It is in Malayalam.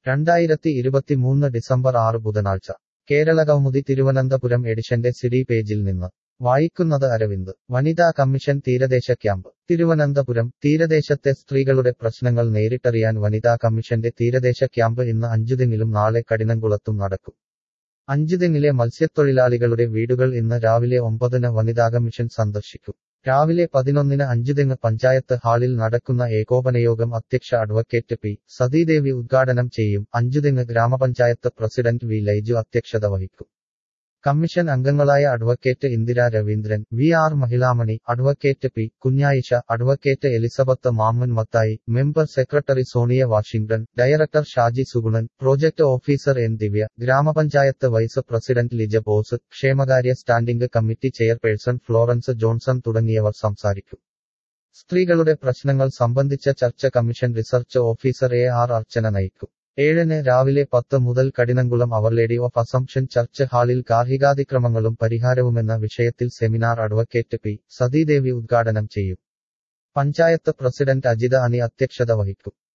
രണ്ടായിരത്തി ഇരുപത്തിമൂന്ന് ഡിസംബർ ആറ് ബുധനാഴ്ച കേരള കൗമുദി തിരുവനന്തപുരം എഡിഷന്റെ സിഡി പേജിൽ നിന്ന് വായിക്കുന്നത് അരവിന്ദ് വനിതാ കമ്മീഷൻ തീരദേശ ക്യാമ്പ് തിരുവനന്തപുരം തീരദേശത്തെ സ്ത്രീകളുടെ പ്രശ്നങ്ങൾ നേരിട്ടറിയാൻ വനിതാ കമ്മീഷന്റെ തീരദേശ ക്യാമ്പ് ഇന്ന് അഞ്ചുതെങ്ങിലും നാളെ കഠിനംകുളത്തും നടക്കും അഞ്ചുതെങ്ങിലെ മത്സ്യത്തൊഴിലാളികളുടെ വീടുകൾ ഇന്ന് രാവിലെ ഒമ്പതിന് വനിതാ കമ്മീഷൻ സന്ദർശിക്കും രാവിലെ പതിനൊന്നിന് അഞ്ചുതെങ്ങ് പഞ്ചായത്ത് ഹാളിൽ നടക്കുന്ന ഏകോപനയോഗം അധ്യക്ഷ അഡ്വക്കേറ്റ് പി സതീദേവി ഉദ്ഘാടനം ചെയ്യും അഞ്ചുതെങ്ങ് ഗ്രാമപഞ്ചായത്ത് പ്രസിഡന്റ് വി ലൈജു അധ്യക്ഷത വഹിക്കും കമ്മീഷൻ അംഗങ്ങളായ advocate Indira Raveendran V R Mahilamani advocate P Kunjayisha advocate Elizabeth Mammen Mathai member secretary Sonia Washington director Shaji Sugunan project officer N Divya ഗ്രാമപഞ്ചായത്ത് വൈസ് പ്രസിഡന്റ് ലിജ ബോസ് ക്ഷേമകാര്യ standing committee chairperson Florence Johnson തുടങ്ങിയവർ സംസാരിക്കും സ്ത്രീകളുടെ പ്രശ്നങ്ങൾ സംബന്ധിച്ച ചർച്ച commission research officer A R Archana നയിക്കും ഏഴിന് രാവിലെ പത്ത് മുതൽ Kadinamkulam our lady of assumption church ഹാളിൽ ഗാർഹികാതിക്രമങ്ങളും പരിഹാരവുമെന്ന വിഷയത്തിൽ സെമിനാർ അഡ്വക്കേറ്റ് പി സതീദേവി ഉദ്ഘാടനം ചെയ്യും പഞ്ചായത്ത് പ്രസിഡന്റ് അജിത അനി അധ്യക്ഷത വഹിക്കും